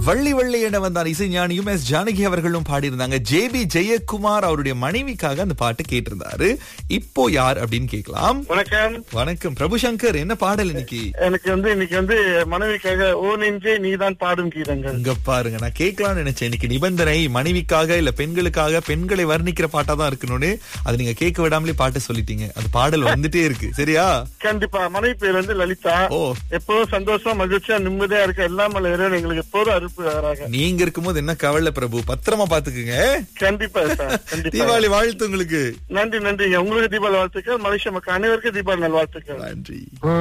வள்ளி வள்ளி என வந்தார் இசைஞானியும் எஸ் ஜானகி அவர்களும் பாடியிருந்தாங்க ஜே பி ஜெயக்குமார் அவருடைய மனைவிக்காக அந்த பாட்டு கேட்டிருந்தாரு இப்போ யார் அப்படின்னு கேட்கலாம் வணக்கம் வணக்கம் பிரபு சங்கர் என்ன பாடல் இன்னைக்கு எனக்கு வந்து இன்னைக்கு வந்து மனைவிக்காக ஓ நெஞ்சே நீதான் பாடும் கீதங்கள் இங்க பாருங்க நான் கேட்கலாம்னு நினைச்சேன் இன்னைக்கு நிபந்தனை மனைவிக்காக இல்ல பெண்களுக்காக பெண்களை வர்ணிக்கிற பாட்டா தான் இருக்கணும்னு அதை நீங்க கேட்க விடாமலே பாட்டு சொல்லிட்டீங்க அந்த பாடல் வந்துட்டே இருக்கு சரியா கண்டிப்பா மனைவி பேர் வந்து லலிதா ஓ. எப்போதும் சந்தோஷமா மகிழ்ச்சியா நிம்மதியா இருக்க எல்லாம் வல்ல இறைவன் எங்களுக்கு எப்போதும் அறுப்புறாங்க நீங்க இருக்கும்போது என்ன கவலை பிரபு பத்திரமா பாத்துக்குங்க கண்டிப்பா சார் கண்டிப்பா தீபாவளி வாழ்த்து உங்களுக்கு நன்றி நன்றிங்க உங்களுக்கு தீபாவளி வாழ்த்துக்கள் மலேசிய மக்கள் அனைவருக்கும் தீபாவளி நல்வாழ்த்துக்கள் நன்றி